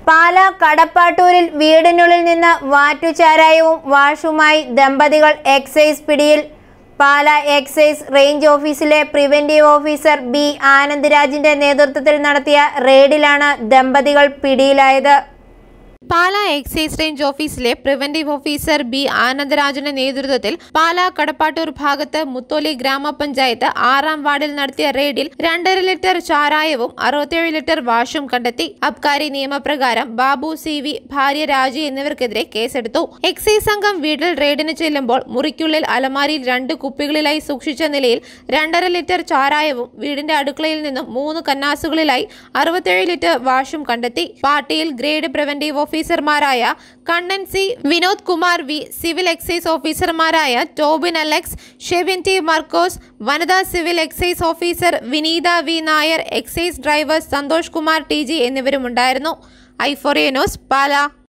പാല കടപ്പാട്ടൂരിൽ വീടിനുള്ളിൽ നിന്ന് വാറ്റുചാരായവും വാഷുമായി ദമ്പതികൾ എക്സൈസ് പിടിയിൽ പാല എക്സൈസ് റേഞ്ച് ഓഫീസിലെ പ്രിവന്റീവ് ഓഫീസർ ബി ആനന്ദ്രാജിന്റെ നേതൃത്വത്തിൽ നടത്തിയ റെയ്ഡിലാണ് ദമ്പതികൾ പിടിയിലായത് പാല എക്സൈസ് റേഞ്ച് ഓഫീസിലെ പ്രിവന്റീവ് ഓഫീസർ ബി ആനന്ദരാജന്റെ നേതൃത്വത്തിൽ പാല കടപ്പാട്ടൂർ ഭാഗത്ത് മുത്തോലി ഗ്രാമപഞ്ചായത്ത് ആറാം വാർഡിൽ നടത്തിയ റെയ്ഡിൽ രണ്ടര ലിറ്റർ ചാരായവും അറുപത്തിയേഴ് ലിറ്റർ വാഷും കണ്ടെത്തി അബ്കാരി നിയമപ്രകാരം ബാബു സി വി ഭാര്യ രാജി എന്നിവർക്കെതിരെ കേസെടുത്തു എക്സൈസ് സംഘം വീട്ടിൽ റെയ്ഡിന് ചെല്ലുമ്പോൾ മുറിക്കുള്ളിൽ അലമാരിയിൽ രണ്ട് കുപ്പികളിലായി സൂക്ഷിച്ച നിലയിൽ രണ്ടര ലിറ്റർ ചാരായവും വീടിന്റെ അടുക്കളയിൽ നിന്നും മൂന്ന് കന്നാസുകളിലായി അറുപത്തിയേഴ് ലിറ്റർ വാഷും കണ്ടെത്തി പാർട്ടിയിൽ ഗ്രേഡ് പ്രിവന്റീവ് ഓഫീസർമാരായ Kannan C Vinod Kumar V civil excise ഓഫീസർമാരായ ടോബിൻ അലക്സ് ഷെവിൻ ടി മർക്കോസ് വനിതാ civil excise officer Vineetha V Nair excise driver Santhosh Kumar T G എന്നിവരുമുണ്ടായിരുന്നു ഐഫോറിയനോസ് പാല